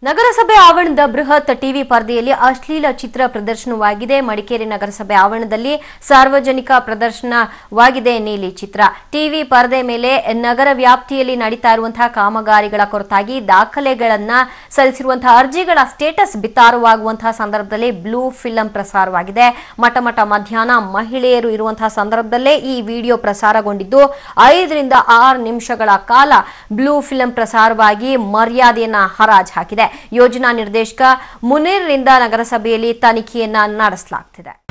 ನಗರಸಭೆ ಆವರಣದ ಬೃಹತ್ ಟಿವಿ ಪರದೆಯಲ್ಲಿ ಅಶ್ಲೀಲ ಚಿತ್ರ ಪ್ರದರ್ಶನವಾಗಿದೆ ಮಡಿಕೇರಿ ನಗರಸಭೆ ಆವರಣದಲ್ಲಿ ಸಾರ್ವಜನಿಕ ಪ್ರದರ್ಶನವಾಗಿದೆ ನೀಲಿ ಚಿತ್ರ ಟಿವಿ ಪರದೆ ಮೇಲೆ ನಗರ ವ್ಯಾಪ್ತಿಯಲ್ಲಿ ನಡೀತಾ ಇರುವಂತಹ ಕಾಮಗಾರಿಗಳ ಕುರಿತಾಗಿ ದಾಖಲೆಗಳನ್ನ ಸಲ್ಲಿಸಿರುವಂತಹ ಅರ್ಜಿಗಳ ಸ್ಟೇಟಸ್ ಬಿತ್ತಾರವಾಗುವಂತಹ ಸಂದರ್ಭದಲ್ಲಿ ಬ್ಲೂ ಫಿಲಂ ಪ್ರಸಾರವಾಗಿದೆ ಮಠ ಮಠ ಮಧ್ಯಾಹ್ನ ಮಹಿಳೆಯರು ಇರುವಂತಹ ಸಂದರ್ಭದಲ್ಲೇ ಈ ವಿಡಿಯೋ ಪ್ರಸಾರಗೊಂಡಿದ್ದು ಐದರಿಂದ ಆರು ನಿಮಿಷಗಳ ಕಾಲ ಬ್ಲೂ ಫಿಲಂ ಪ್ರಸಾರವಾಗಿ ಮರ್ಯಾದೆಯನ್ನ ಹರಾಜು ಹಾಕಿದೆ ಯೋಜನಾ ನಿರ್ದೇಶಕ ಮುನೀರ್ರಿಂದ ನಗರಸಭೆಯಲ್ಲಿ ತನಿಖೆಯನ್ನ ನಡೆಸಲಾಗ್ತಿದೆ